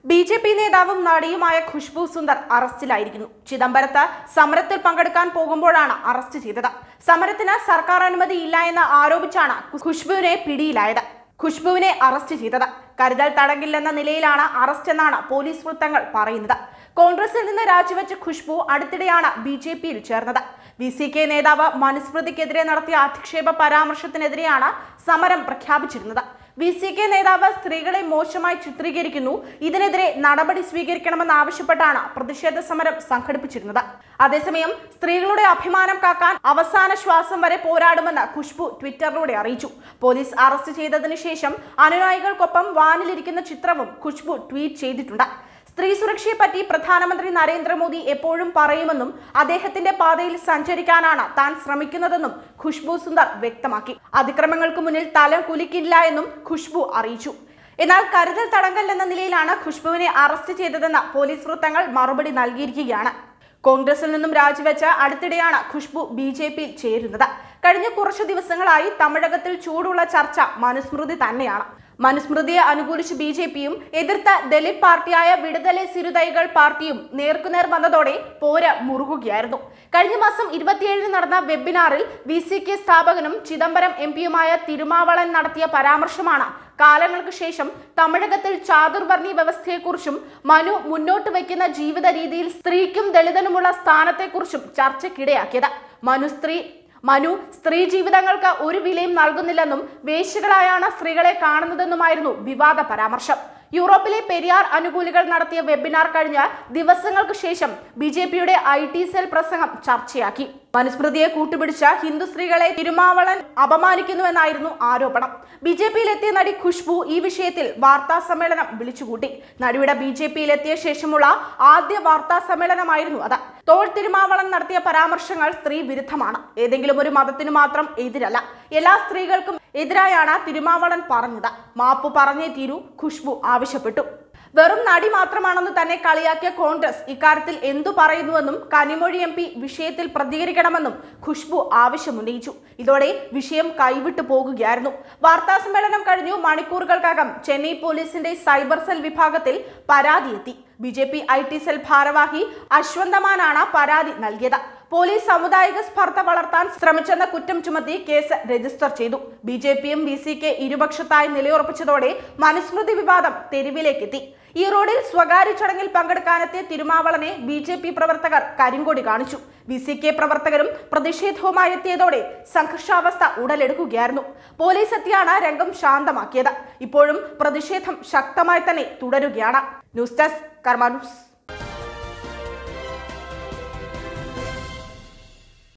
B J P നേതാവും നടിയുമായ ഖുഷ്ബു സുന്ദർ അറസ്റ്റിലായിരിക്കുന്നു ചിദംബരത്ത് സമരത്തിൽ പങ്കെടുക്കാൻ പോകുമ്പോഴാണ് അറസ്റ്റ് ചെയ്തത് സമരത്തിന് സർക്കാർ അനുമതി ഇല്ല എന്ന് ആരോപിച്ചാണ് ഖുഷ്ബുവിനെ പിടിയിലായത് ഖുഷ്ബുവിനെ അറസ്റ്റ് ചെയ്തത് കരുതൽ തടങ്കില്ലെന്ന നിലയിലാണ് അറസ്റ്റ് എന്നാണ് പോലീസ് വൃത്തങ്ങൾ പറയുന്നത് കോൺഗ്രസിൽ നിന്ന് രാജിവെച്ച ഖുഷ്ബു അടുത്തിടെയാണ് ബി ജെ പിയിൽ ചേർന്നത് ബി സി കെ നേതാവ് മനുസ്മൃതിക്കെതിരെ നടത്തിയ അധിക്ഷേപ പരാമർശത്തിനെതിരെയാണ് സമരം പ്രഖ്യാപിച്ചിരുന്നത് ബി സി കെ നേതാവ് സ്ത്രീകളെ മോശമായി ചിത്രീകരിക്കുന്നു ഇതിനെതിരെ നടപടി സ്വീകരിക്കണമെന്നാവശ്യപ്പെട്ടാണ് പ്രതിഷേധ സമരം സംഘടിപ്പിച്ചിരുന്നത് അതേസമയം സ്ത്രീകളുടെ അഭിമാനം കാക്കാൻ അവസാന ശ്വാസം വരെ പോരാടുമെന്ന് ഖുഷ്ബു ട്വിറ്ററിലൂടെ അറിയിച്ചു പോലീസ് അറസ്റ്റ് ചെയ്തതിനു ശേഷം അനുയായികൾക്കൊപ്പം വാനിലിരിക്കുന്ന ചിത്രവും ഖുഷ്ബു ട്വീറ്റ് ചെയ്തിട്ടുണ്ട് സ്ത്രീ സുരക്ഷയെപ്പറ്റി പ്രധാനമന്ത്രി നരേന്ദ്രമോദി എപ്പോഴും പറയുമെന്നും അദ്ദേഹത്തിന്റെ പാതയിൽ സഞ്ചരിക്കാനാണ് താൻ ശ്രമിക്കുന്നതെന്നും ഖുഷ്ബു സുന്ദർ വ്യക്തമാക്കി അതിക്രമങ്ങൾക്ക് മുന്നിൽ തല കുലിക്കില്ല എന്നും ഖുഷ്ബു അറിയിച്ചു എന്നാൽ കരുതൽ തടങ്കൽ എന്ന നിലയിലാണ് ഖുഷ്ബുവിനെ അറസ്റ്റ് ചെയ്തതെന്ന് പോലീസ് വൃത്തങ്ങൾ മറുപടി നൽകിയിരിക്കുകയാണ് കോൺഗ്രസിൽ നിന്നും രാജിവെച്ച അടുത്തിടെയാണ് ഖുഷ്ബു ബി ജെ പിയിൽ ചേരുന്നത് കഴിഞ്ഞ കുറച്ചു ദിവസങ്ങളായി തമിഴകത്തിൽ ചൂടുള്ള ചർച്ച മനുസ്മൃതി തന്നെയാണ് മനുസ്മൃതിയെ അനുകൂലിച്ച് ബി ജെ പിയും എതിർത്ത ദലിത് പാർട്ടിയായ വിടുതലെ സിരുതൈകൾ പാർട്ടിയും നേർക്കുനേർ വന്നതോടെ പോര് മുറുകുകയായിരുന്നു കഴിഞ്ഞ മാസം ഇരുപത്തിയേഴിന് നടന്ന വെബിനാറിൽ ബി സി കെ സ്ഥാപകനും ചിദംബരം എം പിയുമായ തിരുമാവളൻ നടത്തിയ പരാമർശമാണ് കാലങ്ങൾക്ക് ശേഷം തമിഴകത്തിൽ ചാതുർവർണ്ണി വ്യവസ്ഥയെക്കുറിച്ചും മനു മുന്നോട്ട് വയ്ക്കുന്ന ജീവിത രീതിയിൽ സ്ത്രീക്കും ദളിതനുമുള്ള സ്ഥാനത്തെക്കുറിച്ചും ചർച്ചയ്ക്കിടയാക്കിയത് മനു സ്ത്രീ മനു സ്ത്രീ ജീവിതങ്ങൾക്ക് ഒരു വിലയും നൽകുന്നില്ലെന്നും വേശ്യകളായാണ് സ്ത്രീകളെ കാണുന്നതെന്നുമായിരുന്നു വിവാദ പരാമർശം യൂറോപ്പിലെ പെരിയാർ അനുകൂലികൾ നടത്തിയ വെബിനാർ കഴിഞ്ഞ ദിവസങ്ങൾക്ക് ശേഷം ബി ജെ പിയുടെ ഐ ടി സെൽ പ്രസംഗം ചർച്ചയാക്കി മനുസ്മൃതിയെ കൂട്ടുപിടിച്ച ഹിന്ദു സ്ത്രീകളെ തിരുമാവളൻ അപമാനിക്കുന്നുവെന്നായിരുന്നു ആരോപണം ബി ജെ പിയിലെത്തിയ നടി ഖുഷ്ബു ഈ വിഷയത്തിൽ വാർത്താ സമ്മേളനം വിളിച്ചുകൂട്ടി നടിയുടെ ബി ജെ പിയിലെത്തിയ ശേഷമുള്ള ആദ്യ വാർത്താ സമ്മേളനമായിരുന്നു അത് തോൾ തിരുമാവളൻ നടത്തിയ പരാമർശങ്ങൾ സ്ത്രീ വിരുദ്ധമാണ് ഏതെങ്കിലും ഒരു മതത്തിനു മാത്രം എതിരല്ല എല്ലാ സ്ത്രീകൾക്കും എതിരായാണ് തിരുമാവളൻ പറഞ്ഞത് മാപ്പ് പറഞ്ഞേ തീരൂ ഖുഷ്ബു ആവശ്യപ്പെട്ടു വെറും നടി മാത്രമാണെന്ന് തന്നെ കളിയാക്കിയ കോൺഗ്രസ് ഇക്കാര്യത്തിൽ എന്തു പറയുന്നുവെന്നും കനിമൊഴി എം പി വിഷയത്തിൽ പ്രതികരിക്കണമെന്നും ഖുഷ്ബു ആവശ്യമുന്നയിച്ചു ഇതോടെ വിഷയം കൈവിട്ടു പോകുകയായിരുന്നു വാർത്താ സമ്മേളനം കഴിഞ്ഞു മണിക്കൂറുകൾക്കകം ചെന്നൈ പോലീസിന്റെ സൈബർ സെൽ വിഭാഗത്തിൽ പരാതി എത്തി B J P I T cell ഭാരവാഹി അശ്വന്തമാനാണ് പരാതി നൽകിയത് പോലീസ് സാമുദായിക സ്പർദ്ധ വളർത്താൻ ശ്രമിച്ചെന്ന കുറ്റം ചുമത്തി കേസ് രജിസ്റ്റർ ചെയ്തു ബി ജെ പിയും ബി സി കെ ഇരുപക്ഷത്തായി നിലയുറപ്പിച്ചതോടെ മനുസ്മൃതി വിവാദം തെരുവിലേക്കെത്തി ഈ റോഡിൽ സ്വകാര്യ ചടങ്ങിൽ പങ്കെടുക്കാനെത്തിയ തിരുമാവളനെ ബി ജെ പി പ്രവർത്തകർ കരിങ്കൊടി കാണിച്ചു ബി സി കെ പ്രവർത്തകരും പ്രതിഷേധവുമായി എത്തിയതോടെ സംഘർഷാവസ്ഥ ഉടലെടുക്കുകയായിരുന്നു പോലീസ് എത്തിയാണ് രംഗം ശാന്തമാക്കിയത് ഇപ്പോഴും പ്രതിഷേധം ശക്തമായി തന്നെ തുടരുകയാണ് ന്യൂസ് ഡെസ്ക് കർമ്മ ന്യൂസ്